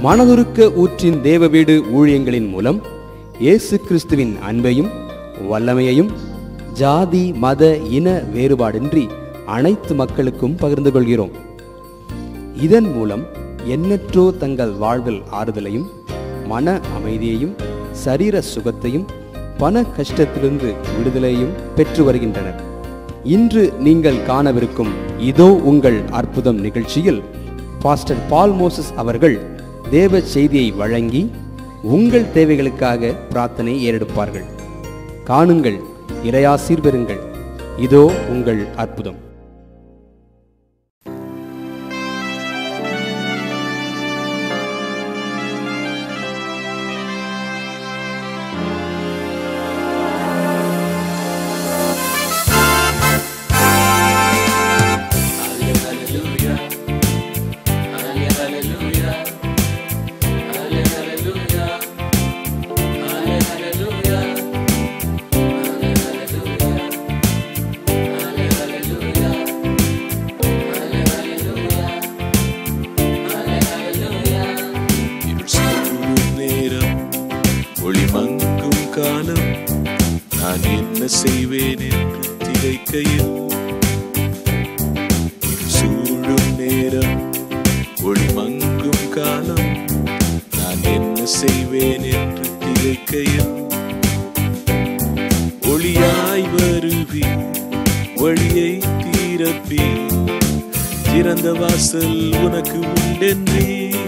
மனதுருக்க ஊற்றின் தேவ வீடு ஊழியங்களின் மூலம் இயேசு கிறிஸ்துவின் அன்பையும் வல்லமையையும் ஜாதி மத இன வேறுபாடின்றி அனைத்து மக்களுக்கும் பகிர்ந்து கொள்கிறோம் இதன் மூலம் எண்ணற்றோ தங்கள் வாழ்வில் ஆறுதலையும் மன அமைதியையும் சரீர சுகத்தையும் பண கஷ்டத்திலிருந்து விடுதலையும் பெற்று வருகின்றனர் இன்று நீங்கள் காணவிருக்கும் இதோ உங்கள் அற்புதம் நிகழ்ச்சியில் பாஸ்டர் பால் மோசஸ் அவர்கள் தேவ செய்தியை வழங்கி உங்கள் தேவைகளுக்காக பிரார்த்தனை ஏறெடுப்பார்கள் காணுங்கள் இறையாசீர் பெறுங்கள் இதோ உங்கள் அற்புதம் இருள் சூழும் நேரம் ஒளி மங்கும் காலம் நான் என்ன செய்வேன் என்று திகைக்கையில் இருள் சூழும் நேரம் ஒளி மங்கும் காலம் நான் என்ன செய்வேன் என்று திகைக்கையில் ஒளியாய் வருவி வழியை தீரப்பி திறந்த வாசல் உனக்கு உண்டென்றே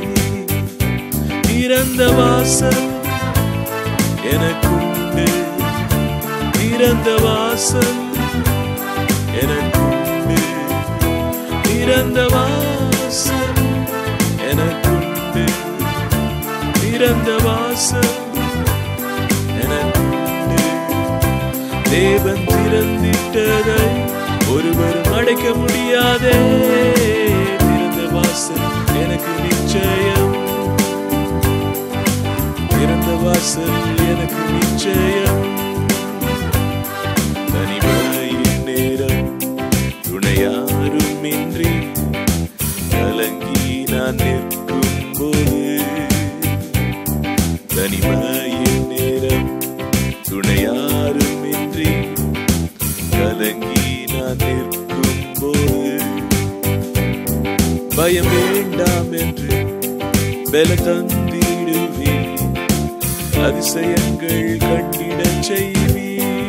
திறந்த வாசல் எனக்குண்டு திறந்த வாசல் எனக்குண்டு திறந்த வாசல் எனக்குண்டு திறந்த வாசல் எனக்குண்டு தேவன் திறந்திட்டதை ஒருவரும் அடைக்க முடியாதே திறந்த வாசல் எனக்கு நிச்சயம் திறந்த வாசல் எனக்கு நிச்சயம் தனிமையின் நேரம் துணையாரும் இன்றி கலங்கி நான் நிற்கும் போது தனிமையின் நேரம் துணையாரும் இன்றி கலங்கி நான் நிற்கும் போது பயம் வேண்டாம் என்று பல தந்திடுவே அதிசயங்கள் கண்டிடச் செய்வி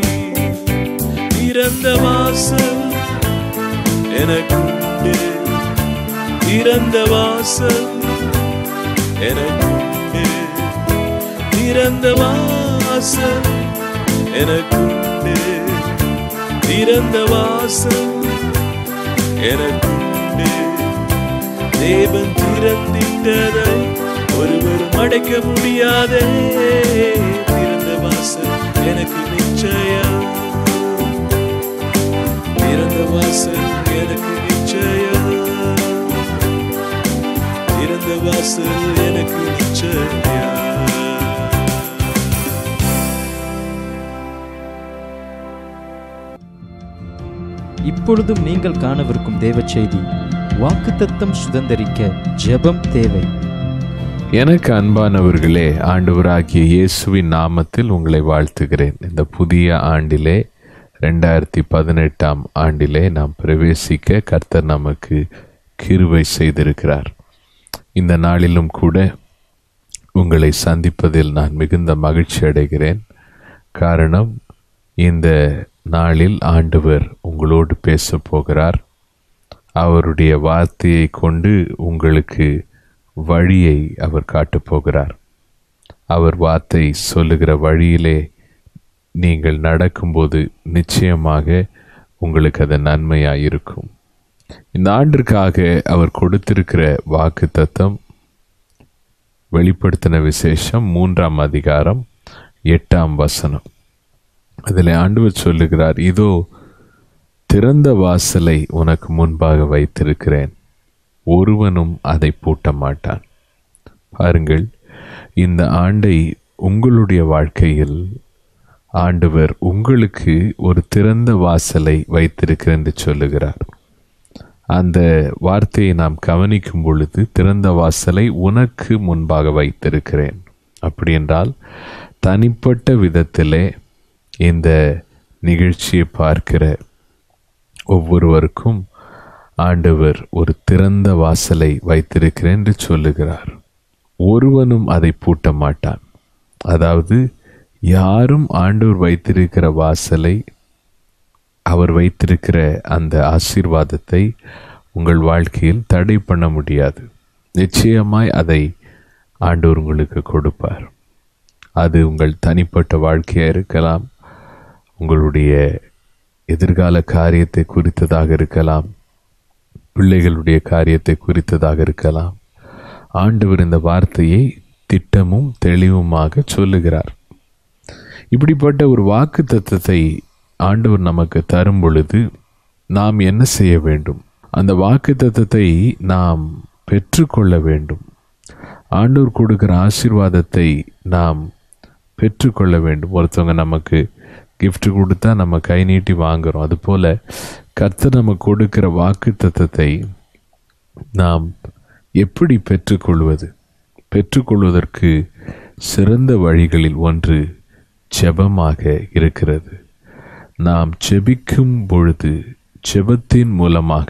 திறந்த வாசல் எனக்குண்டு திறந்த வாசல் எனக்குண்டு திறந்த வாசல் எனக்குண்டு திறந்த வாசல் எனக்குண்டு தேவன் திறந்திட்டதை ஒருவரும் அடைக்க முடியாதே திறந்த வாசல் எனக்கு நிச்சயம் திறந்த வாசல் எனக்கு நிச்சயம் திறந்த வாசல் எனக்கு நிச்சயம் இப்பொழுதும் நீங்கள் காணவிருக்கும் தேவ செய்தி வாக்குத்தத்தம் சுதந்தரிக்க ஜெபம் தேவை எனக்கு அன்பானவர்களே ஆண்டவராகிய இயேசுவின் நாமத்தில் உங்களை வாழ்த்துகிறேன் இந்த புதிய ஆண்டிலே ரெண்டாயிரத்தி பதினெட்டாம் ஆண்டிலே நாம் பிரவேசிக்க கர்த்தர் நமக்கு கிருபை செய்திருக்கிறார் இந்த நாளிலும் கூட உங்களை சந்திப்பதில் நான் மிகுந்த மகிழ்ச்சி அடைகிறேன் காரணம் இந்த நாளில் ஆண்டவர் உங்களோடு பேசப் போகிறார் அவருடைய வார்த்தையை கொண்டு உங்களுக்கு வழியை அவர் காட்டப் போகிறார் அவர் வார்த்தை சொல்லுகிற வழியிலே நீங்கள் நடக்கும்போது நிச்சயமாக உங்களுக்கு அது நன்மையாக இருக்கும் இந்த ஆண்டிற்காக அவர் கொடுத்திருக்கிற வாக்கு தத்தம் வெளிப்படுத்தின விசேஷம் மூன்றாம் அதிகாரம் எட்டாம் வசனம் அதில் ஆண்டவர் சொல்லுகிறார் இதோ திறந்த வாசலை உனக்கு முன்பாக வைத்திருக்கிறேன் ஒருவனும் அதை பூட்ட மாட்டான் பாருங்கள் இந்த ஆண்டை உங்களுடைய வாழ்க்கையில் ஆண்டவர் உங்களுக்கு ஒரு திறந்த வாசலை வைத்திருக்கிறேன் என்று சொல்லுகிறார் அந்த வார்த்தையை நாம் கவனிக்கும் பொழுது திறந்த வாசலை உனக்கு முன்பாக வைத்திருக்கிறேன் அப்படி என்றால் தனிப்பட்ட விதத்திலே இந்த நிகழ்ச்சியை பார்க்கிற ஒவ்வொருவருக்கும் ஆண்டவர் ஒரு திறந்த வாசலை வைத்திருக்கிறேன் என்று சொல்லுகிறார் ஒருவனும் அதை பூட்ட மாட்டான் அதாவது யாரும் ஆண்டவர் வைத்திருக்கிற வாசலை அவர் வைத்திருக்கிற அந்த ஆசீர்வாதத்தை உங்கள் வாழ்க்கையில் தடை பண்ண முடியாது நிச்சயமாய் அதை ஆண்டவர் உங்களுக்கு கொடுப்பார் அது உங்கள் தனிப்பட்ட வாழ்க்கையாக இருக்கலாம் உங்களுடைய எதிர்கால காரியத்தை குறித்ததாக இருக்கலாம் பிள்ளைகளுடைய காரியத்தை குறித்ததாக இருக்கலாம் ஆண்டவர் இந்த வார்த்தையை திட்டமும் தெளிவுமாக சொல்லுகிறார் இப்படிப்பட்ட ஒரு வாக்கு தத்துவத்தை ஆண்டவர் நமக்கு தரும் பொழுது நாம் என்ன செய்ய வேண்டும் அந்த வாக்கு தத்துவத்தை நாம் பெற்றுக்கொள்ள வேண்டும் ஆண்டவர் கொடுக்கிற ஆசீர்வாதத்தை நாம் பெற்றுக்கொள்ள வேண்டும் ஒருத்தவங்க நமக்கு gift கொடுத்தா நம்ம கை நீட்டி வாங்குறோம் அதுபோல கர்த்தர் நமக்கு கொடுக்கிற வாக்கு தத்துவத்தை நாம் எப்படி பெற்றுக்கொள்வது பெற்றுக்கொள்வதற்கு சிறந்த வழிகளில் ஒன்று ஜெபமாக இருக்கிறது நாம் ஜெபிக்கும் பொழுது ஜெபத்தின் மூலமாக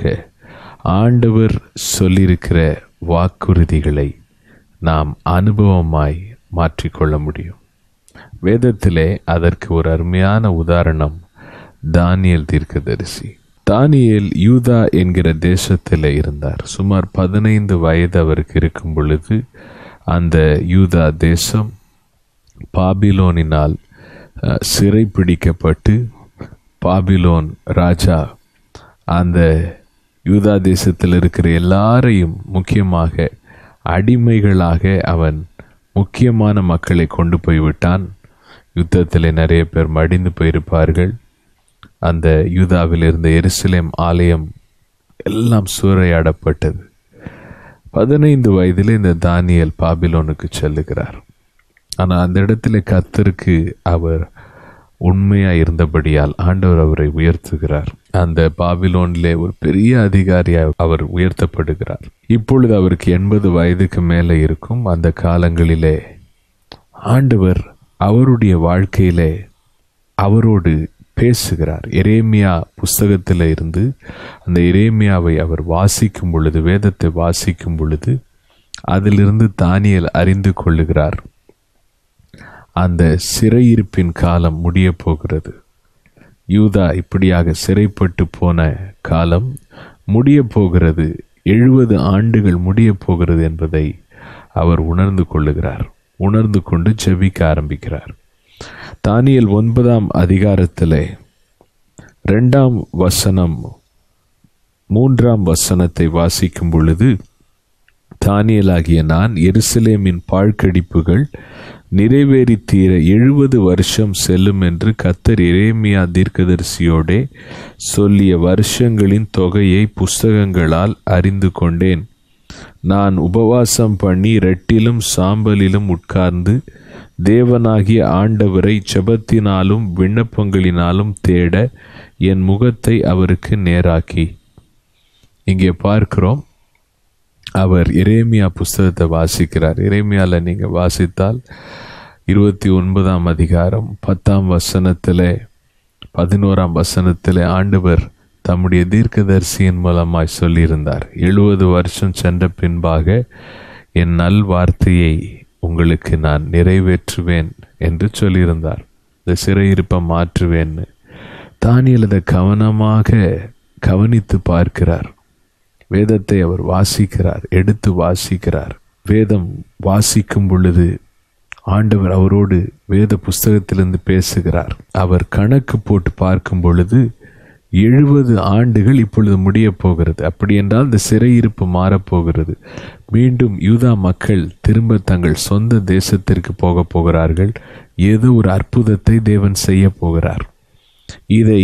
ஆண்டவர் சொல்லியிருக்கிற வாக்குறுதிகளை நாம் அனுபவமாய் மாற்றிக்கொள்ள முடியும் வேதத்திலே அதற்கு ஒரு அருமையான உதாரணம் தானியல் தீர்க்கதரிசி தானியேல் யூதா என்கிற தேசத்தில் இருந்தார் சுமார் பதினைந்து வயது அவருக்கு இருக்கும் பொழுது அந்த யூதா தேசம் பாபிலோனினால் அஹ், சிறைப்பிடிக்கப்பட்டு பாபிலோன் ராஜா அந்த யூதா தேசத்தில் இருக்கிற எல்லாரையும் முக்கியமாக அடிமைகளாக அவன் முக்கியமான மக்களை கொண்டு போய் விட்டான் யுத்தத்தில் நிறைய பேர் மடிந்து போயிருப்பார்கள் அந்த யூதாவில் இருந்த எருசலேம் ஆலயம் எல்லாம் சூறையாடப்பட்டது பதினைந்து வயதில் இந்த தானியல் பாபிலோனுக்கு செல்லுகிறார் ஆனால் அந்த இடத்துல கத்தருக்கு அவர் உண்மையா இருந்தபடியால் ஆண்டவர் அவரை உயர்த்துகிறார் அந்த பாபிலோனிலே ஒரு பெரிய அதிகாரியாக அவர் உயர்த்தப்படுகிறார் இப்பொழுது அவருக்கு எண்பது வயதுக்கு மேலே இருக்கும் அந்த காலங்களிலே ஆண்டவர் அவருடைய வாழ்க்கையிலே அவரோடு பேசுகிறார் எரேமியா புஸ்தகத்தில் இருந்து அந்த எரேமியாவை அவர் வாசிக்கும் பொழுது வேதத்தை வாசிக்கும் பொழுது அதிலிருந்து தானியல் அறிந்து கொள்ளுகிறார் அந்த சிறையிருப்பின் காலம் முடிய போகிறது யூதா இப்படியாக சிறைப்பட்டு போன காலம் முடிய போகிறது எழுபது ஆண்டுகள் முடிய போகிறது என்பதை அவர் உணர்ந்து கொள்ளுகிறார் உணர்ந்து கொண்டு ஜெபிக்க ஆரம்பிக்கிறார் தானியல் ஒன்பதாம் அதிகாரத்திலே ரெண்டாம் வசனம் மூன்றாம் வசனத்தை வாசிக்கும் பொழுது தானியலாகிய நான் எருசலேமின் பாழ்கடிப்புகள் நிறைவேறி தீர எழுபது வருஷம் செல்லும் என்று கத்தர் எரேமியா தீர்க்கதரிசியோடே சொல்லிய வருஷங்களின் தொகையை புஸ்தகங்களால் அறிந்து கொண்டேன் நான் உபவாசம் பண்ணி ரெட்டிலும் சாம்பலிலும் உட்கார்ந்து தேவனாகிய ஆண்டவரை ஜெபத்தினாலும் விண்ணப்பங்களினாலும் தேட என் முகத்தை அவருக்கு நேராக்கி இங்கே பார்க்கிறோம் அவர் எரேமியா புஸ்தகத்தை வாசிக்கிறார் எரேமியால நீங்க வாசித்தால் இருபத்தி ஒன்பதாம் அதிகாரம் பத்தாம் வசனத்திலே பதினோராம் வசனத்திலே ஆண்டவர் தம்முடைய தீர்க்கதரிசியின் மூலமாய் சொல்லியிருந்தார் எழுபது வருஷம் சென்ற பின்பாக என் நல் வார்த்தையை உங்களுக்கு நான் நிறைவேற்றுவேன் என்று சொல்லியிருந்தார் இந்த சிறையிருப்பை மாற்றுவேன்னு தானியல் அதை கவனமாக கவனித்து பார்க்கிறார் வேதத்தை அவர் வாசிக்கிறார் எடுத்து வாசிக்கிறார் வேதம் வாசிக்கும் பொழுது ஆண்டவர் அவரோடு வேத புஸ்தகத்திலிருந்து பேசுகிறார் அவர் கணக்கு போட்டு பார்க்கும் பொழுது எழுபது ஆண்டுகள் இப்பொழுது முடிய போகிறது அப்படி என்றால் இந்த சிறையிருப்பு மாறப்போகிறது மீண்டும் யூதா மக்கள் திரும்ப தங்கள் சொந்த தேசத்திற்கு போக போகிறார்கள் ஏதோ ஒரு அற்புதத்தை தேவன் செய்ய போகிறார் இதை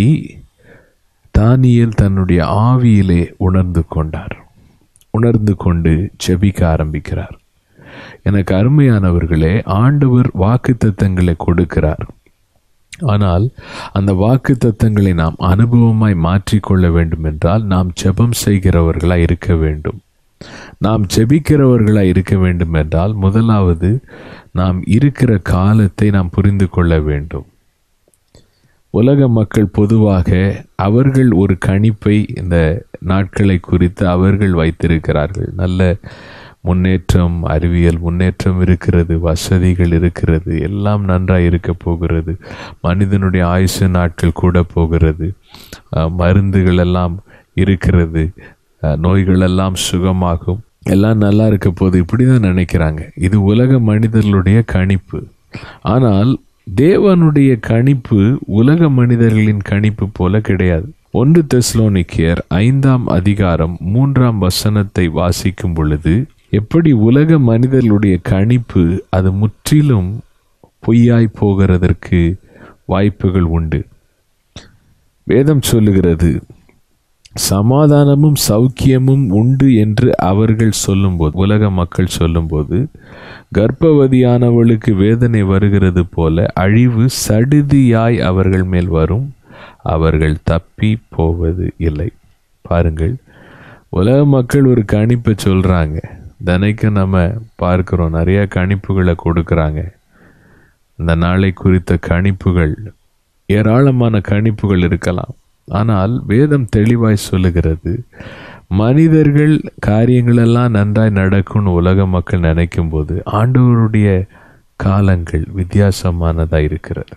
தானியேல் தன்னுடைய ஆவியிலே உணர்ந்து கொண்டார் உணர்ந்து கொண்டு ஜெபிக்க ஆரம்பிக்கிறார் எனக்கு அருமையானவர்களே ஆண்டவர் வாக்குத்தத்தங்களை கொடுக்கிறார் ஆனால் அந்த வாக்கு தத்தங்களை நாம் அனுபவமாய் மாற்றிக்கொள்ள வேண்டும் என்றால் நாம் ஜெபம் செய்கிறவர்களாய் இருக்க வேண்டும் நாம் ஜெபிக்கிறவர்களாய் இருக்க வேண்டும் என்றால் முதலாவது நாம் இருக்கிற காலத்தை நாம் புரிந்து கொள்ள வேண்டும் உலக மக்கள் பொதுவாக அவர்கள் ஒரு கணிப்பை இந்த நாட்களை குறித்து அவர்கள் வைத்திருக்கிறார்கள் நல்ல முன்னேற்றம் அறிவியல் முன்னேற்றம் இருக்கிறது வசதிகள் இருக்கிறது எல்லாம் நன்றாக இருக்க போகிறது மனிதனுடைய ஆயுசு நாட்கள் கூட போகிறது அஹ், மருந்துகள் எல்லாம் இருக்கிறது அஹ், நோய்கள் எல்லாம் சுகமாகும் எல்லாம் நல்லா இருக்க போது இப்படி தான் நினைக்கிறாங்க இது உலக மனிதர்களுடைய கணிப்பு ஆனால் தேவனுடைய கணிப்பு உலக மனிதர்களின் கணிப்பு போல கிடையாது ஒன்று தெஸ்லோனிக்கியர் ஐந்தாம் அதிகாரம் மூன்றாம் வசனத்தை வாசிக்கும் பொழுது எப்படி உலக மனிதர்களுடைய கணிப்பு அது முற்றிலும் பொய்யாய் போகிறதற்கு வாய்ப்புகள் உண்டு வேதம் சொல்லுகிறது சமாதானமும் சௌக்கியமும் உண்டு என்று அவர்கள் சொல்லும்போது உலக மக்கள் சொல்லும்போது கர்ப்பவதியானவளுக்கு வேதனை வருகிறது போல அழிவு சடுதியாய் அவர்கள் மேல் வரும் அவர்கள் தப்பி போவது இல்லை பாருங்கள் உலக மக்கள் ஒரு கணிப்பை சொல்றாங்க தினைக்கும் நம்ம பார்க்கிறோம் நிறைய கணிப்புகளை கொடுக்கறாங்க இந்த நாளை குறித்த கணிப்புகள் ஏராளமான கணிப்புகள் இருக்கலாம் ஆனால் வேதம் தெளிவாய் சொல்லுகிறது மனிதர்கள் காரியங்களெல்லாம் நன்றாய் நடக்கும்னு உலக மக்கள் நினைக்கும் போது ஆண்டவருடைய காலங்கள் வித்தியாசமானதாக இருக்கிறது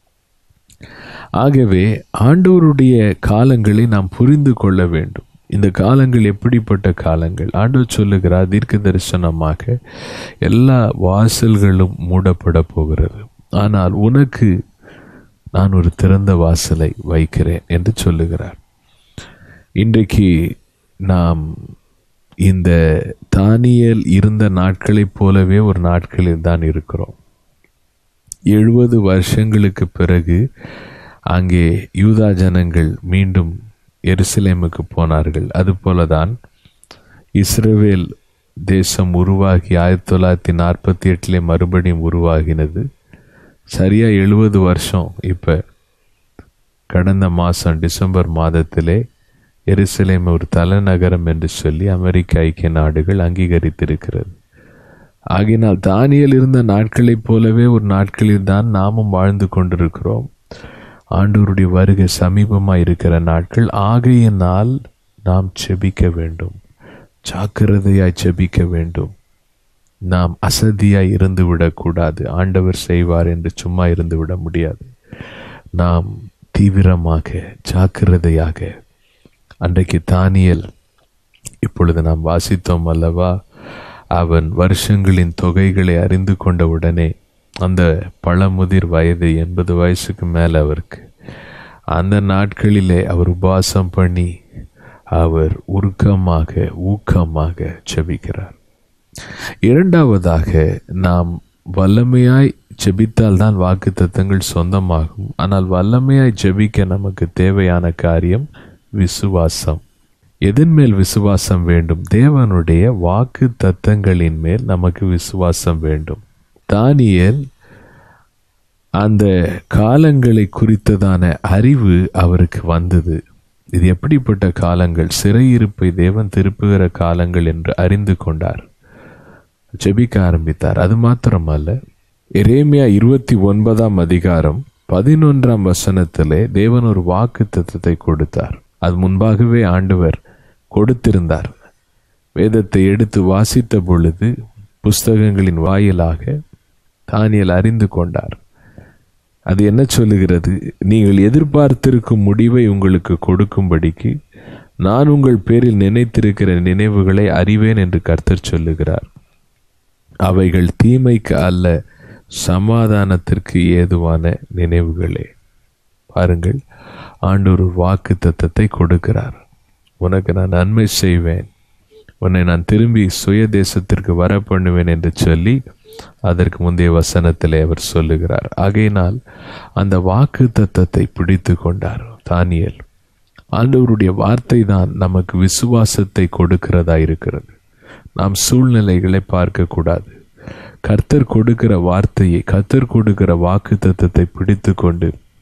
ஆகவே ஆண்டவருடைய காலங்களை நாம் புரிந்து கொள்ள வேண்டும் இந்த காலங்கள் எப்படிப்பட்ட காலங்கள் ஆண்டவர் சொல்லுகிறார் தீர்க்க தரிசனமாக எல்லா வாசல்களும் மூடப்பட போகிறது ஆனால் உனக்கு நான் ஒரு திறந்த வாசலை வைக்கிறேன் என்று சொல்லுகிறார் இன்றைக்கு நாம் இந்த தானியல் இருந்த நாட்களைப் போலவே ஒரு நாட்களில் தான் இருக்கிறோம் எழுபது வருஷங்களுக்கு பிறகு அங்கே யூதா ஜனங்கள் மீண்டும் எருசலேமுக்கு போனார்கள் அதுபோலதான் இஸ்ரவேல் தேசம் உருவாகி ஆயிரத்தி தொள்ளாயிரத்தி நாற்பத்தி எட்டிலே மறுபடியும் உருவாகினது சரியா எழுபது வருஷம் இப்போ கடந்த மாதம் டிசம்பர் மாதத்திலே எருசலேம் ஒரு தலைநகரம் என்று சொல்லி அமெரிக்க ஐக்கிய நாடுகள் அங்கீகரித்திருக்கிறது ஆகினால் தானியல் இருந்த நாட்களைப் போலவே ஒரு நாட்களில் தான் நாமும் வாழ்ந்து கொண்டிருக்கிறோம் ஆண்டவருடைய வருகை சமீபமாக இருக்கிற நாட்கள் ஆகையினால் நாம் செபிக்க வேண்டும் ஜாக்கிரதையாய் செபிக்க வேண்டும் நாம் அசதியாய் இருந்து விடக்கூடாது ஆண்டவர் செய்வார் என்று சும்மா இருந்து விட முடியாது நாம் தீவிரமாக ஜாக்கிரதையாக அன்றைக்கு தானியல் இப்பொழுது நாம் வாசித்தோம் அல்லவா அவன் வருஷங்களின் தொகைகளை அறிந்து கொண்ட உடனே அந்த பழமுதிர் வயது எண்பது வயசுக்கு மேலே அவருக்கு அந்த நாட்களிலே அவர் உபாசம் பண்ணி அவர் உருக்கமாக ஊக்கமாக செபிக்கிறார் இரண்டாவதாக நாம் வல்லமையாய் ஜெபித்தால் தான் வாக்கு தத்தங்கள் சொந்தமாகும் ஆனால் வல்லமையாய் ஜெபிக்க நமக்கு தேவையான காரியம் விசுவாசம் எதன் மேல் விசுவாசம் வேண்டும் தேவனுடைய வாக்கு தத்தங்களின் மேல் நமக்கு விசுவாசம் வேண்டும் தானியல் அந்த காலங்களை குறித்ததான அறிவு அவருக்கு வந்தது இது எப்படிப்பட்ட காலங்கள் சிறையிருப்பை தேவன் திருப்புகிற காலங்கள் என்று அறிந்து கொண்டார் ஜெபிக்க ஆரம்பித்தார் அது மாத்திரமல்ல எரேமியா இருபத்தி ஒன்பதாம் அதிகாரம் பதினொன்றாம் வசனத்திலே தேவன் ஒரு வாக்கு தத்துவத்தை கொடுத்தார் அது முன்பாகவே ஆண்டவர் கொடுத்திருந்தார் வேதத்தை எடுத்து வாசித்த பொழுது புஸ்தகங்களின் வாயிலாக தானியல் அறிந்து கொண்டார் அது என்ன சொல்லுகிறது நீங்கள் எதிர்பார்த்திருக்கும் முடிவை உங்களுக்கு கொடுக்கும்படிக்கு நான் உங்கள் பேரில் நினைத்திருக்கிற நினைவுகளை அறிவேன் என்று கர்த்தர் சொல்லுகிறார் அவைகள் தீமைக்கு அல்ல சமாதானத்திற்கு ஏதுவான நினைவுகளே பாருங்கள் ஆண்டவர் ஒரு வாக்கு தத்தத்தை கொடுக்கிறார் உனக்கு நான் நன்மை செய்வேன் உன்னை நான் திரும்பி சுய தேசத்திற்கு வர பண்ணுவேன் என்று சொல்லி அதற்கு முந்தைய வசனத்திலே அவர் சொல்லுகிறார் ஆகையினால் அந்த வாக்கு தத்தத்தை பிடித்து கொண்டார் தானியல் ஆண்டவருடைய வார்த்தை தான் நமக்கு விசுவாசத்தை கொடுக்கிறதா இருக்கிறது நாம் சூழ்நிலைகளை பார்க்கக்கூடாது கர்த்தர் கொடுக்கிற வார்த்தையை கர்த்தர் கொடுக்கிற வாக்கு தத்தத்தை பிடித்து கொண்டு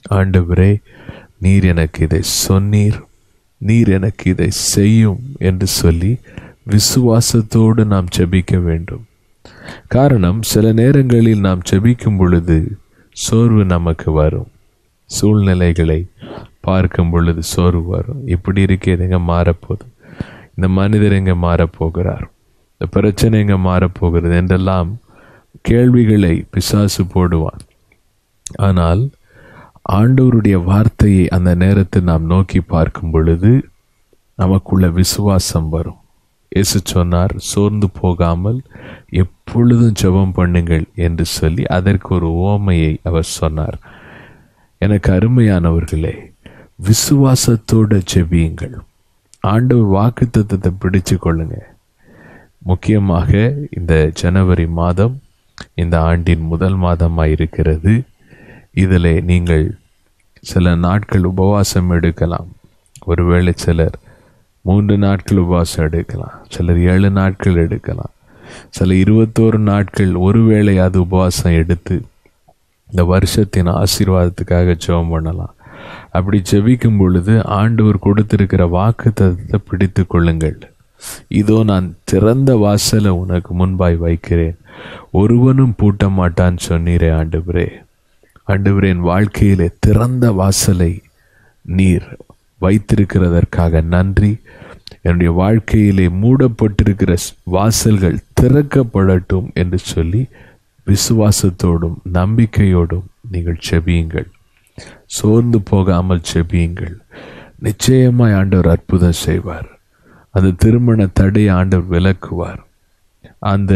ஆண்டவரே நீர் எனக்கு இதை சொன்னீர் நீர் எனக்கு இதை செய்யும் என்று சொல்லி விசுவாசத்தோடு நாம் ஜெபிக்க வேண்டும் காரணம் சில நேரங்களில் நாம் ஜெபிக்கும் பொழுது சோர்வு நமக்கு வரும் சூழ்நிலைகளை பார்க்கும் பொழுது சோர்வு வரும் இப்படி இருக்கே எங்க மாறப்போகுது இந்த மனிதர் எங்க மாறப்போகிறார் இந்த பிரச்சனை எங்க மாறப்போகிறது என்றெல்லாம் கேள்விகளை பிசாசு போடுவான் ஆனால் ஆண்டவருடைய வார்த்தையை அந்த நேரத்தில் நாம் நோக்கி பார்க்கும் பொழுது நமக்குள்ள விசுவாசம் வரும் இயேசு சொன்னார் சோர்ந்து போகாமல் எப்பொழுதும் ஜெபம் பண்ணுங்கள் என்று சொல்லி அதற்கு ஒரு ஓமையை அவர் சொன்னார் எனக்கு அருமையானவர்களே விசுவாசத்தோட ஜெபியுங்கள் ஆண்டவர் வாக்கு தத்துவத்தை பிடிச்சு கொள்ளுங்க முக்கியமாக இந்த ஜனவரி மாதம் இந்த ஆண்டின் முதல் மாதமாக இருக்கிறது இதில் நீங்கள் சில நாட்கள் உபவாசம் எடுக்கலாம் ஒருவேளை சிலர் மூன்று நாட்கள் உபவாசம் எடுக்கலாம் சிலர் ஏழு நாட்கள் எடுக்கலாம் சில இருபத்தோரு நாட்கள் ஒருவேளை அது உபவாசம் எடுத்து இந்த வருஷத்தின் ஆசீர்வாதத்துக்காக ஜெபம் பண்ணலாம் அப்படி ஜெபிக்கும் பொழுது ஆண்டவர் கொடுத்திருக்கிற வாக்கு தத்துவத்தை பிடித்து கொள்ளுங்கள் இதோ நான் திறந்த வாசலை உனக்கு முன்பாய் வைக்கிறேன் ஒருவனும் பூட்ட மாட்டான் சொன்னீரே ஆண்டவரே ஆண்டவரே என் வாழ்க்கையிலே திறந்த வாசலை நீர் வைத்திருக்கிறதற்காக நன்றி என்னுடைய வாழ்க்கையிலே மூடப்பட்டிருக்கிற வாசல்கள் திறக்கப்படட்டும் என்று சொல்லி விசுவாசத்தோடும் நம்பிக்கையோடும் நீங்கள் செபியுங்கள் சோர்ந்து போகாமல் செபியுங்கள் நிச்சயமாய் ஆண்டவர் அற்புதம் செய்வார் அந்த திருமண தடை ஆண்டவர் விலக்குவார் அந்த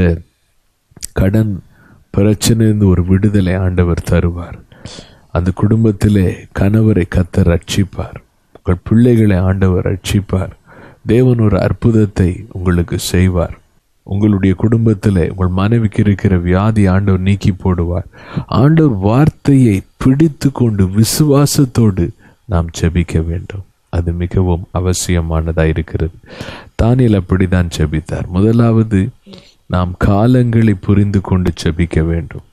கடன் பிரச்சனையிலிருந்து ஒரு விடுதலை ஆண்டவர் தருவார் அந்த குடும்பத்திலே கணவரை கத்த ரட்சிப்பார் உங்கள் பிள்ளைகளை ஆண்டவர் ரட்சிப்பார் தேவன் ஒரு அற்புதத்தை உங்களுக்கு செய்வார் உங்களுடைய குடும்பத்தில் உங்கள் மனைவிக்கு இருக்கிற வியாதி ஆண்டவர் நீக்கி போடுவார் ஆண்டவர் வார்த்தையை பிடித்து கொண்டு விசுவாசத்தோடு நாம் ஜெபிக்க வேண்டும் அது மிகவும் அவசியமானதாக இருக்கிறது தானியல் அப்படிதான் ஜெபித்தார் முதலாவது நாம் காலங்களை புரிந்து கொண்டு ஜெபிக்க வேண்டும்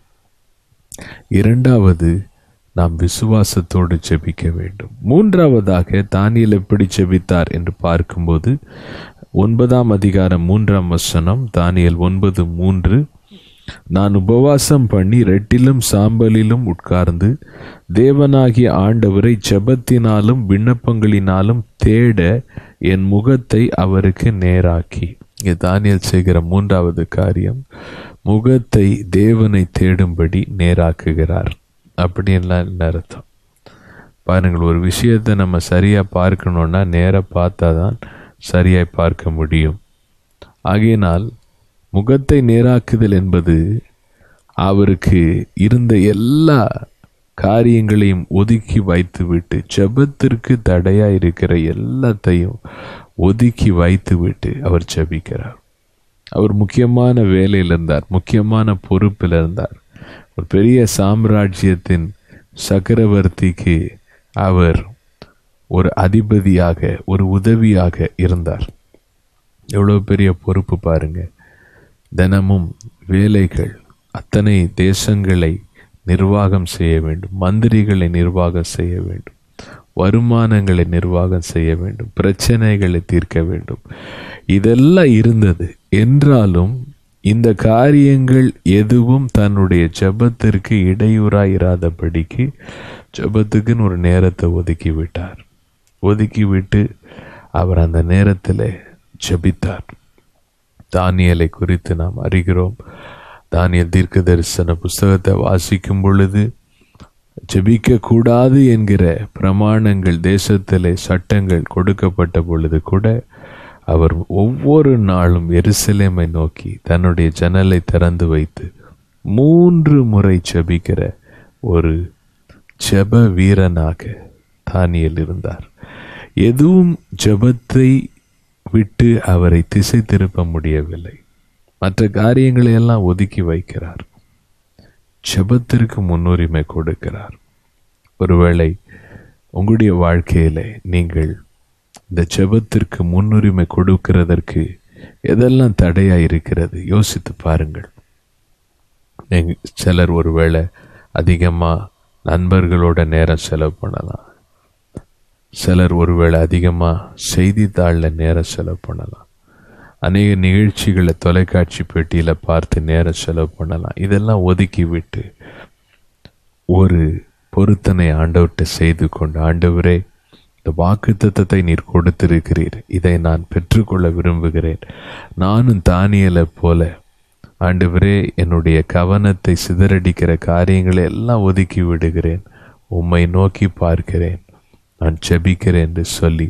இரண்டாவது நாம் விசுவாசத்தோடு ஜெபிக்க வேண்டும் மூன்றாவதாக தானியல் எப்படி ஜெபித்தார் என்று பார்க்கும்போது ஒன்பதாம் அதிகாரம் மூன்றாம் வசனம் தானியல் ஒன்பது மூன்று நான் உபவாசம் பண்ணி ரெட்டிலும் சாம்பலிலும் உட்கார்ந்து தேவனாகிய ஆண்டவரை ஜெபத்தினாலும் விண்ணப்பங்களினாலும் தேட என் முகத்தை அவருக்கு நேராக்கி இங்கே தானியல் செய்கிற மூன்றாவது காரியம் முகத்தை தேவனை தேடும்படி நேராக்குகிறார் அப்படின்லாம் என்ன அர்த்தம் பாருங்கள் ஒரு விஷயத்தை நம்ம சரியாக பார்க்கணுன்னா நேராக பார்த்தா தான் சரியாய் பார்க்க முடியும் ஆகையினால் முகத்தை நேராக்குதல் என்பது அவருக்கு இருந்த எல்லா காரியங்களையும் ஒதுக்கி வைத்துவிட்டு ஜெபத்திற்கு தடையாக இருக்கிற எல்லாத்தையும் ஒதுக்கி வைத்துவிட்டு அவர் ஜெபிக்கிறார் அவர் முக்கியமான வேலையில் இருந்தார் முக்கியமான பொறுப்பில் இருந்தார் ஒரு பெரிய சாம்ராஜ்யத்தின் சக்கரவர்த்திக்கு அவர் ஒரு அதிபதியாக ஒரு உதவியாக இருந்தார் எவ்வளோ பெரிய பொறுப்பு பாருங்க தினமும் வேலைகள் அத்தனை தேசங்களை நிர்வாகம் செய்ய வேண்டும் மந்திரிகளை நிர்வாகம் செய்ய வேண்டும் வருமானங்களை நிர்வாகம் செய்ய வேண்டும் பிரச்சனைகளை தீர்க்க வேண்டும் இதெல்லாம் இருந்தது என்றாலும் இந்த காரியங்கள் எதுவும் தன்னுடைய ஜெபத்திற்கு இடையூறாய் இராதபடிக்கு ஜெபத்துக்குன்னு ஒரு நேரத்தை ஒதுக்கி விட்டார் ஒதுக்கி விட்டு அவர் அந்த நேரத்தில் ஜெபித்தார் தானியலை குறித்து நாம் அறிகிறோம் தானியல் தீர்க்க தரிசன புஸ்தகத்தை வாசிக்கும் பொழுது ஜெபிக்க கூடாது என்கிற பிரமாணங்கள் தேசத்திலே சட்டங்கள் கொடுக்கப்பட்ட பொழுது கூட அவர் ஒவ்வொரு நாளும் எருசலேமை நோக்கி தன்னுடைய ஜன்னலை திறந்து வைத்து மூன்று முறை ஜெபிக்கிற ஒரு ஜெப வீரனாக தானியல் இருந்தார் எதுவும் ஜெபத்தை விட்டு அவரை திசை திருப்ப முடியவில்லை மற்ற காரியங்களை எல்லாம் ஒதுக்கி வைக்கிறார் ஜெபத்திற்கு முன்னுரிமை கொடுக்கிறார் ஒருவேளை உங்களுடைய வாழ்க்கையில நீங்கள் இந்த ஜெபத்திற்கு முன்னுரிமை கொடுக்கிறதற்கு எதெல்லாம் தடையா இருக்கிறது யோசித்து பாருங்கள் நீங்க- சிலர் ஒருவேளை அதிகமாக நண்பர்களோட நேரம் செலவு பண்ணலாம் சிலர் ஒருவேளை அதிகமாக செய்தித்தாளில் நேரம் செலவு பண்ணலாம் அநேக நிகழ்ச்சிகளை தொலைக்காட்சி பெட்டியில் பார்த்து நேரம் செலவு பண்ணலாம் இதெல்லாம் ஒதுக்கி விட்டு ஒரு பொருத்தனை ஆண்டவர்கிட்ட செய்து கொண்டு ஆண்டவரே இந்த வாக்கு நீர் கொடுத்திருக்கிறீர் இதை நான் பெற்றுக்கொள்ள விரும்புகிறேன் நானும் தானியலை போல ஆண்டவரே என்னுடைய கவனத்தை சிதறடிக்கிற காரியங்களை எல்லாம் ஒதுக்கி விடுகிறேன் உம்மை நோக்கி பார்க்கிறேன் நான் ஜெபிக்கிறேன் என்று சொல்லி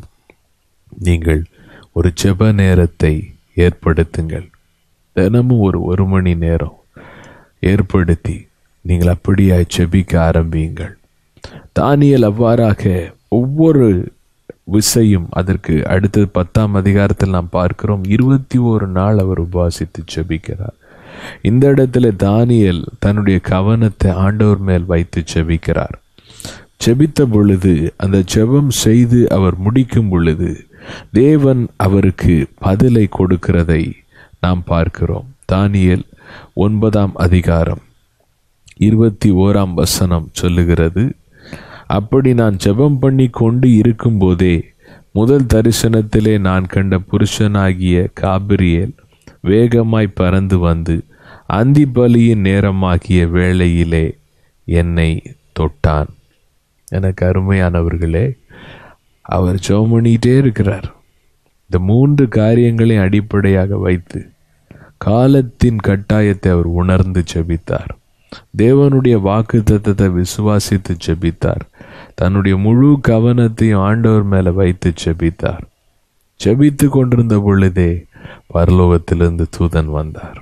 நீங்கள் ஒரு ஜெப நேரத்தை ஏற்படுத்துங்கள் தினமும் ஒரு ஒரு மணி நேரம் ஏற்படுத்தி நீங்கள் அப்படியாய் ஜெபிக்க ஆரம்பியுங்கள் தானியல் அவ்வாறாக ஒவ்வொரு விசையும் அதற்கு அடுத்தது பத்தாம் அதிகாரத்தில் நாம் பார்க்கிறோம் இருபத்தி ஒரு நாள் அவர் உபாசித்து ஜெபிக்கிறார் இந்த இடத்துல தானியல் தன்னுடைய கவனத்தை ஆண்டவர் மேல் வைத்து ஜெபிக்கிறார் ஜெபித்த பொழுது அந்த ஜெபம் செய்து அவர் முடிக்கும் பொழுது தேவன் அவருக்கு பதிலை கொடுக்கிறதை நாம் பார்க்கிறோம் தானியல் ஒன்பதாம் அதிகாரம் இருபத்தி ஓராம் வசனம் சொல்லுகிறது அப்படி நான் ஜெபம் பண்ணி கொண்டு இருக்கும்போதே முதல் தரிசனத்திலே நான் கண்ட புருஷனாகிய காபிரியேல் வேகமாய் பறந்து வந்து அந்திபலியின் நேரமாகிய வேளையிலே என்னை தொட்டான் எனக்கு அருமையானவர்களே அவர் ஜெபம் பண்ணிக்கிட்டே இருக்கிறார் இந்த மூன்று காரியங்களையும் அடிப்படையாக வைத்து காலத்தின் கட்டாயத்தை அவர் உணர்ந்து ஜெபித்தார் தேவனுடைய வாக்கு தத்தத்தை விசுவாசித்து ஜெபித்தார் தன்னுடைய முழு கவனத்தையும் ஆண்டவர் மேல வைத்து ஜெபித்தார் ஜெபித்து கொண்டிருந்த பொழுதே பரலோகத்திலிருந்து தூதன் வந்தார்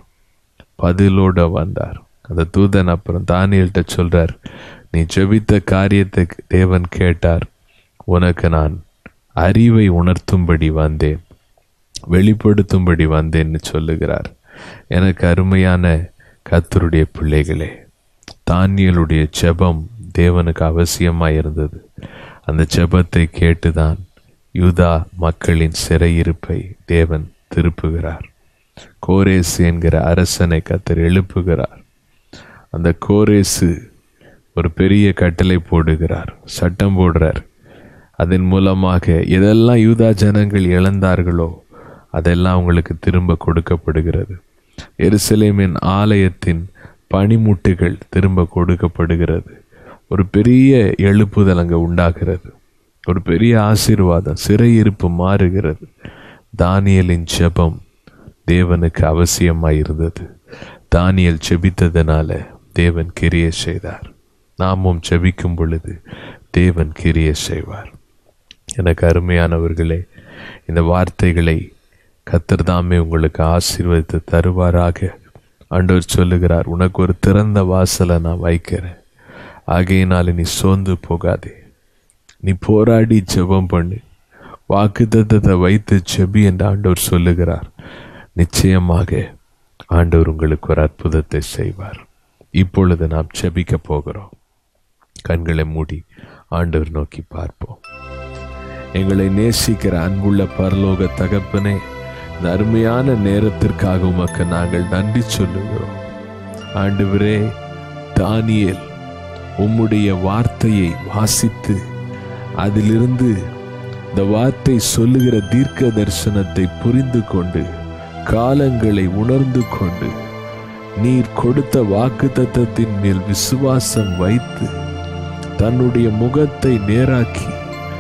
பதிலோட வந்தார் அந்த தூதன் அப்புறம் தானியல்கிட்ட சொல்றார் நீ ஜெபித்த காரியத்தை தேவன் கேட்டார் உனக்கு நான் அறிவை உணர்த்தும்படி வந்தேன் வெளிப்படுத்தும்படி வந்தேன்னு சொல்லுகிறார் எனக்கு அருமையான கத்தருடைய பிள்ளைகளே தானியலுடைய ஜெபம் தேவனுக்கு அவசியமாக இருந்தது அந்த ஜெபத்தை கேட்டுதான் யூதா மக்களின் சிறையிருப்பை தேவன் திருப்புகிறார் கோரேசு என்கிற அரசனை கத்தர் எழுப்புகிறார் அந்த கோரேசு ஒரு பெரிய கட்டளை போடுகிறார் சட்டம் போடுறார் அதன் மூலமாக எதெல்லாம் யூதா ஜனங்கள் இழந்தார்களோ அதெல்லாம் அவங்களுக்கு திரும்ப கொடுக்கப்படுகிறது எருசலேமின் ஆலயத்தின் பனிமுட்டுகள் திரும்ப கொடுக்கப்படுகிறது ஒரு பெரிய எழுப்புதல் அங்கே உண்டாகிறது ஒரு பெரிய ஆசீர்வாதம் சிறையிருப்பு மாறுகிறது தானியலின் ஜெபம் தேவனுக்கு அவசியமாய் இருந்தது தானியல் ஜெபித்ததனால தேவன் கிரிய செய்தார் நாமும் ஜெபிக்கும் பொழுது தேவன் கிரிய செய்வார் எனக்கு அருமையானவர்களே இந்த வார்த்தைகளை கத்தர் தாமே உங்களுக்கு ஆசீர்வதித்து தருவாராக ஆண்டவர் சொல்லுகிறார் உனக்கு ஒரு திறந்த வாசலை நான் வைக்கிறேன் ஆகையினால நீ சோர்ந்து போகாதே நீ போராடி ஜெபம் பண்ணு வாக்குத்தத்தத்தை வைத்து ஜெபி என்று ஆண்டவர் சொல்லுகிறார் நிச்சயமாக ஆண்டவர் உங்களுக்கு ஒரு அற்புதத்தை செய்வார் இப்பொழுது நாம் ஜெபிக்க போகிறோம் கண்களை மூடி ஆண்டவர் நோக்கி பார்ப்போம் எங்களை நேசிக்கிற அன்புள்ள பரலோக தகப்பனே இந்த அருமையான நேரத்திற்காக உமக்கு நாங்கள் நன்றி சொல்லுகிறோம் ஆண்டவரே தானியேல் உம்முடைய வார்த்தையை வாசித்து அதிலிருந்து இந்த வார்த்தை சொல்லுகிற தீர்க்க தரிசனத்தை புரிந்து கொண்டு காலங்களை உணர்ந்து கொண்டு நீர் கொடுத்த வாக்கு தத்தத்தின் மேல் விசுவாசம் வைத்து தன்னுடைய முகத்தை நேராக்கி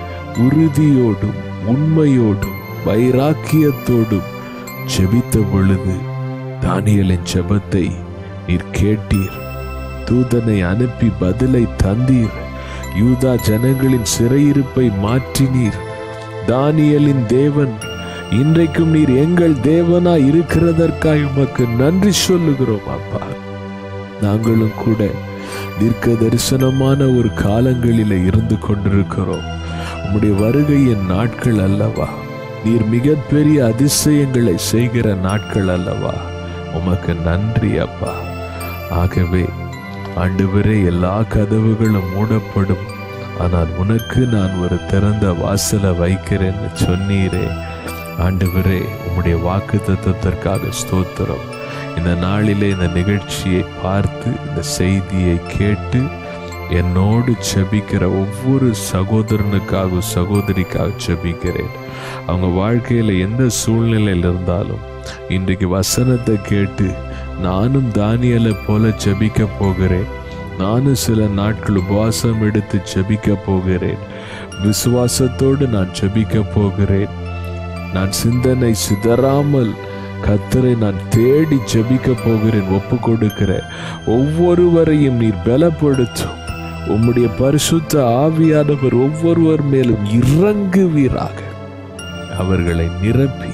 உறுதியோடும் உண்மையோடும் வைராக்கியத்தோடும் ஜெபித்த பொழுது தானியலின் ஜெபத்தை நீர் கேட்டீர் தூதனை அனுப்பி பதிலை தந்தீர் யூதா ஜனங்களின் சிறையிருப்பை மாற்றினீர் தானியலின் தேவன் இன்றைக்கும் நீர் எங்கள் தேவனா இருக்கிறதற்காய் உமக்கு நன்றி சொல்லுகிறோம் அப்பா நாங்களும் கூட தீர்க்க தரிசனமான ஒரு காலங்களில இருந்து கொண்டிருக்கிறோம் உம்முடைய வருகையின் நாட்கள் அல்லவா நீர் மிகப்பெரிய அதிசயங்களை செய்கிற நாட்கள் அல்லவா உமக்கு நன்றி அப்பா ஆகவே ஆண்டவரே எல்லா கதவுகளும் மூடப்படும் ஆனால் உனக்கு நான் ஒரு திறந்த வாசலை வைக்கிறேன்னு சொன்னீரே ஆண்டவரே உம்முடைய வாக்கு தத்துவத்திற்காக ஸ்தோத்திரம் இந்த நாளிலே இந்த நிகழ்ச்சியை பார்த்து இந்த செய்தியை கேட்டு என்னோடு செபிக்கிற ஒவ்வொரு சகோதரனுக்காக சகோதரிக்காக செபிக்கிறேன் அவங்க வாழ்க்கையில எந்த சூழ்நிலையில் இருந்தாலும் இன்றைக்கு வசனத்தை கேட்டு நானும் தானியலை போல செபிக்க போகிறேன் நானும் சில நாட்கள் உபவாசம் எடுத்து செபிக்க போகிறேன் விசுவாசத்தோடு நான் செபிக்க போகிறேன் நான் சிந்தனை சிதறாமல் கத்தரை நான் தேடி ஜெபிக்க போகிறேன் ஒப்பு கொடுக்கிற ஒவ்வொருவரையும் நீர் பலப்படுத்தும் உம்முடைய பரிசுத்த ஆவியானவர் ஒவ்வொருவர் மேலும் இறங்குவீராக அவர்களை நிரப்பி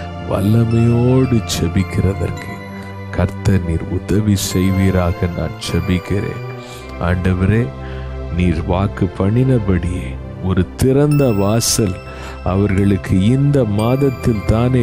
வல்லமையோடு செபிக்கிறதற்கு கர்த்தர் நீர் உதவி செய்வீராக நான் செபிக்கிறேன் ஆண்டவரே நீர் வாக்கு பண்ணினபடியே ஒரு திறந்த வாசல் அவர்களுக்கு இந்த மாதத்தில் தானே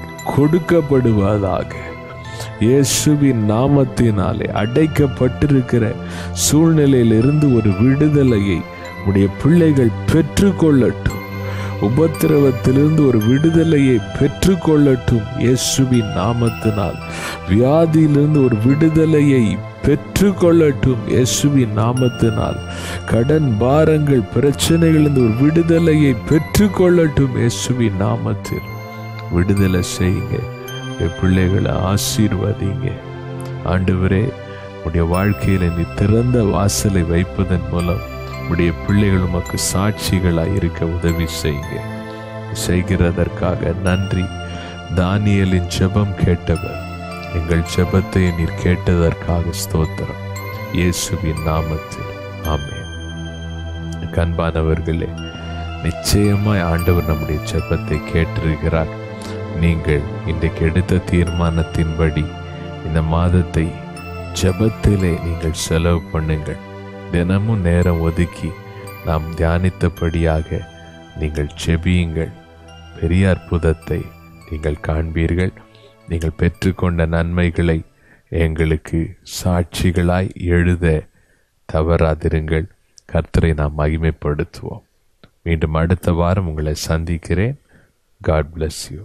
கொடுக்கப்படுவதாக இயேசுவின் நாமத்தினாலே அடைக்கப்பட்டிருக்கிற சூழ்நிலையிலிருந்து ஒரு விடுதலையை உடைய பிள்ளைகள் பெற்றுக்கொள்ளட்டும் உபத்திரவத்திலிருந்து ஒரு விடுதலையை பெற்றுக்கொள்ளட்டும் இயேசுவின் நாமத்தினால் வியாதியிலிருந்து ஒரு விடுதலையை பெற்றுக்கொள்ளட்டும் இயேசுவின் நாமத்தினால் கடன் பாரங்கள் பிரச்சனைகளிலிருந்து ஒரு விடுதலையை பெற்றுக்கொள்ளட்டும் இயேசுவின் நாமத்தில் விடுதலை செய்யுங்க என் பிள்ளைகளை ஆசீர்வதிங்க ஆண்டவரே உடைய வாழ்க்கையில நீ திறந்த வாசலை வைப்பதன் மூலம் உடைய பிள்ளைகள் உமக்கு சாட்சிகளாய் இருக்க உதவி செய்யுங்க செய்கிறதற்காக நன்றி தானியலின் ஜெபம் கேட்டவர் எங்கள் ஜெபத்தை நீர் கேட்டதற்காக ஸ்தோத்திரம் இயேசுவின் நாமத்தில் ஆமென் கண்பானவர்களே நிச்சயமாய் ஆண்டவர் நம்முடைய ஜெபத்தை கேட்டிருக்கிறார் நீங்கள் இன்றைக்கு எடுத்த தீர்மானத்தின்படி இந்த மாதத்தை ஜெபத்திலே நீங்கள் செலவு பண்ணுங்கள் தினமும் நேரம் ஒதுக்கி நாம் தியானித்தபடியாக நீங்கள் செபியுங்கள் பெரிய அற்புதத்தை நீங்கள் காண்பீர்கள் நீங்கள் பெற்றுக்கொண்ட நன்மைகளை எங்களுக்கு சாட்சிகளாய் எழுத தவறாதிருங்கள் கர்த்தரை நாம் மகிமைப்படுத்துவோம் மீண்டும் அடுத்த வாரம் உங்களை சந்திக்கிறேன் காட் bless யூ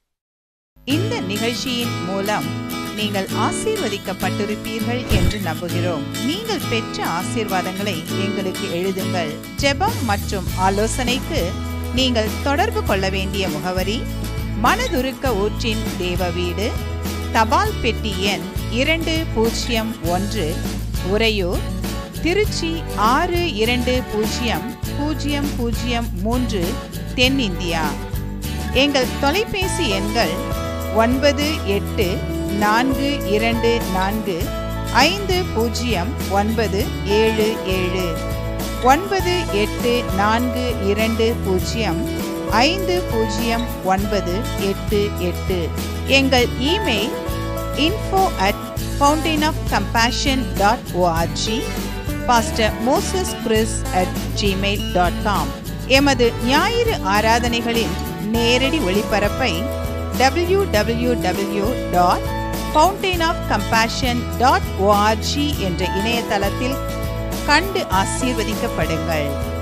இந்த நிகழ்ச்சியின் மூலம் நீங்கள் ஆசீர்வதிக்கப்பட்டிருப்பீர்கள் என்று நம்புகிறோம் நீங்கள் பெற்ற ஆசீர்வாதங்களை எங்களுக்கு எழுதுங்கள் ஜெபம் மற்றும் ஆலோசனைக்கு நீங்கள் தொடர்பு கொள்ள வேண்டிய முகவரி மனதுருக்க ஊற்றின் தேவ வீடு தபால் பெட்டி எண் இரண்டு பூஜ்ஜியம் ஒன்று உறையூர் திருச்சி ஆறு இரண்டு பூஜ்ஜியம் பூஜ்ஜியம் பூஜ்ஜியம் மூன்று தென்னிந்தியா எங்கள் தொலைபேசி எண்கள் ஒன்பது எட்டு நான்கு இரண்டு நான்கு ஐந்து பூஜ்ஜியம் ஒன்பது ஏழு ஏழு ஒன்பது எட்டு நான்கு இரண்டு பூஜ்ஜியம் ஐந்து பூஜ்ஜியம் ஒன்பது எட்டு எட்டு எங்கள் email info at fountain of compassion dot ORG pastor Moses Chris at Gmail dot com எமது ஞாயிறு ஆராதனைகளின் நேரடி ஒளிபரப்பை W W W dot fountain of compassion dot ORG என்ற இணையதளத்தில் கண்டு ஆசீர்வதிக்கப்படுங்கள்